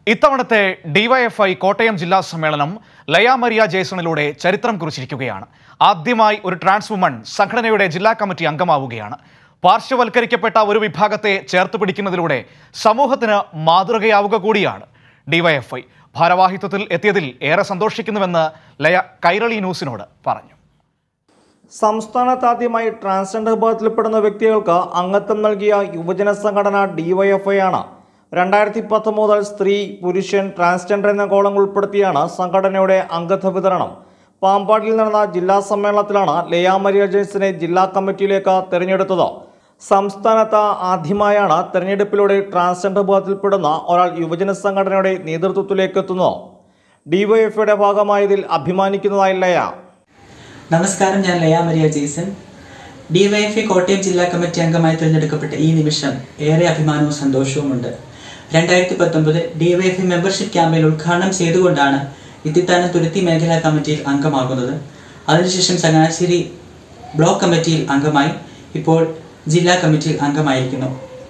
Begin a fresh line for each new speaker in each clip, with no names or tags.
ഇത്തവണത്തെ ഡിവൈഎഫ്ഐ കോട്ടയം ജില്ലാ സമ്മേളനം ലയാമരിയ ജേസണിലൂടെ ചരിത്രം കുറിച്ചിരിക്കുകയാണ് ആദ്യമായി ഒരു ട്രാൻസ് വുമൺ സംഘടനയുടെ ജില്ലാ കമ്മിറ്റി അംഗമാവുകയാണ് പാർശ്വവൽക്കരിക്കപ്പെട്ട ഒരു വിഭാഗത്തെ ചേർത്ത് പിടിക്കുന്നതിലൂടെ സമൂഹത്തിന് മാതൃകയാവുക കൂടിയാണ് ഡിവൈഎഫ്ഐ ഭാരവാഹിത്വത്തിൽ എത്തിയതിൽ ഏറെ സന്തോഷിക്കുന്നുവെന്ന് ലയ കൈരളി ന്യൂസിനോട് പറഞ്ഞു
സംസ്ഥാനത്ത് ആദ്യമായി ട്രാൻസ്ജെൻഡർ വിഭാഗത്തിൽപ്പെടുന്ന വ്യക്തികൾക്ക് അംഗത്വം നൽകിയ യുവജന സംഘടന ഡിവൈഎഫ്ഐ ആണ് രണ്ടായിരത്തി പത്ത് മുതൽ സ്ത്രീ പുരുഷൻ ട്രാൻസ്ജെൻഡർ എന്ന കോളം ഉൾപ്പെടുത്തിയാണ് സംഘടനയുടെ അംഗത്വ വിതരണം പാമ്പാടിയിൽ നടന്ന ജില്ലാ സമ്മേളനത്തിലാണ് ലയാമരിയ ജെൻസിനെ ജില്ലാ കമ്മിറ്റിയിലേക്ക് തെരഞ്ഞെടുത്തത് സംസ്ഥാനത്ത് ആദ്യമായാണ് തെരഞ്ഞെടുപ്പിലൂടെ ട്രാൻസ്ജെൻഡർ വിഭാഗത്തിൽപ്പെടുന്ന ഒരാൾ യുവജന സംഘടനയുടെ നേതൃത്വത്തിലേക്ക് എത്തുന്നത് ഡിവൈഎഫ്ഐയുടെ ഭാഗമായതിൽ അഭിമാനിക്കുന്നതായി ലയ
നമസ്കാരം ഞാൻ ലയ മരിയ ജെയ്സൺ ഡിവൈഎഫ്ഐ കോട്ടയം ജില്ലാ കമ്മിറ്റി അംഗമായി തിരഞ്ഞെടുക്കപ്പെട്ട ഈ നിമിഷം ഏറെ അഭിമാനവും സന്തോഷവുമുണ്ട് രണ്ടായിരത്തി പത്തൊമ്പത് ഡിവൈഎഫ്ഐ മെമ്പർഷിപ്പ് ക്യാമ്പയിൻ ഉദ്ഘാടനം ചെയ്തുകൊണ്ടാണ് ഇത്തിത്താനം തുരുത്തി മേഖലാ കമ്മിറ്റിയിൽ അംഗമാകുന്നത് അതിനുശേഷം ചങ്ങനാശ്ശേരി ബ്ലോക്ക് കമ്മിറ്റിയിൽ അംഗമായി ഇപ്പോൾ ജില്ലാ കമ്മിറ്റിയിൽ അംഗമായിരിക്കുന്നു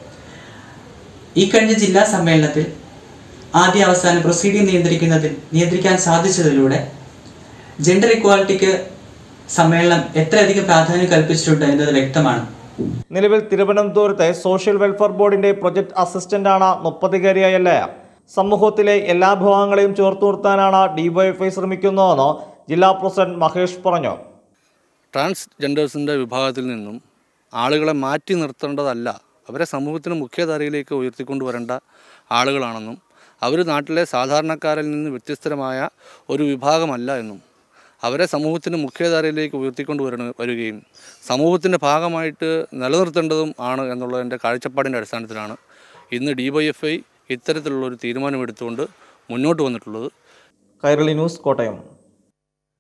ഈ കഴിഞ്ഞ ജില്ലാ സമ്മേളനത്തിൽ ആദ്യ അവസാന പ്രൊസീഡിംഗ് നിയന്ത്രിക്കുന്നതിൽ നിയന്ത്രിക്കാൻ സാധിച്ചതിലൂടെ ജെൻഡർ ഇക്വാലിറ്റിക്ക് സമ്മേളനം എത്രയധികം പ്രാധാന്യം കൽപ്പിച്ചിട്ടുണ്ട് എന്നത് വ്യക്തമാണ്
നിലവിൽ തിരുവനന്തപുരത്തെ സോഷ്യൽ വെൽഫെയർ ബോർഡിന്റെ പ്രൊജക്ട് അസിസ്റ്റന്റാണ് മുപ്പതുകാരിയായ ലയ സമൂഹത്തിലെ എല്ലാ വിഭാഗങ്ങളെയും ചേർത്ത് നിർത്താനാണ് ഡിവൈഎഫ്ഐ ശ്രമിക്കുന്നതെന്ന് ജില്ലാ പ്രസിഡന്റ് മഹേഷ് പറഞ്ഞു
ട്രാൻസ്ജെൻഡേഴ്സിൻ്റെ വിഭാഗത്തിൽ നിന്നും ആളുകളെ മാറ്റി നിർത്തേണ്ടതല്ല അവരെ സമൂഹത്തിന് മുഖ്യധാരയിലേക്ക് ഉയർത്തിക്കൊണ്ടുവരേണ്ട ആളുകളാണെന്നും അവർ നാട്ടിലെ സാധാരണക്കാരിൽ നിന്ന് വ്യത്യസ്തരമായ ഒരു വിഭാഗമല്ല എന്നും അവരെ സമൂഹത്തിന് മുഖ്യധാരയിലേക്ക് ഉയർത്തിക്കൊണ്ട് വരണ വരികയും സമൂഹത്തിൻ്റെ ഭാഗമായിട്ട് നിലനിർത്തേണ്ടതും ആണ് എന്നുള്ളതിൻ്റെ കാഴ്ചപ്പാടിൻ്റെ അടിസ്ഥാനത്തിലാണ് ഇന്ന് ഡി വൈ എഫ് ഐ ഇത്തരത്തിലുള്ളൊരു തീരുമാനമെടുത്തുകൊണ്ട് മുന്നോട്ട് വന്നിട്ടുള്ളത്
കൈരളി ന്യൂസ് കോട്ടയം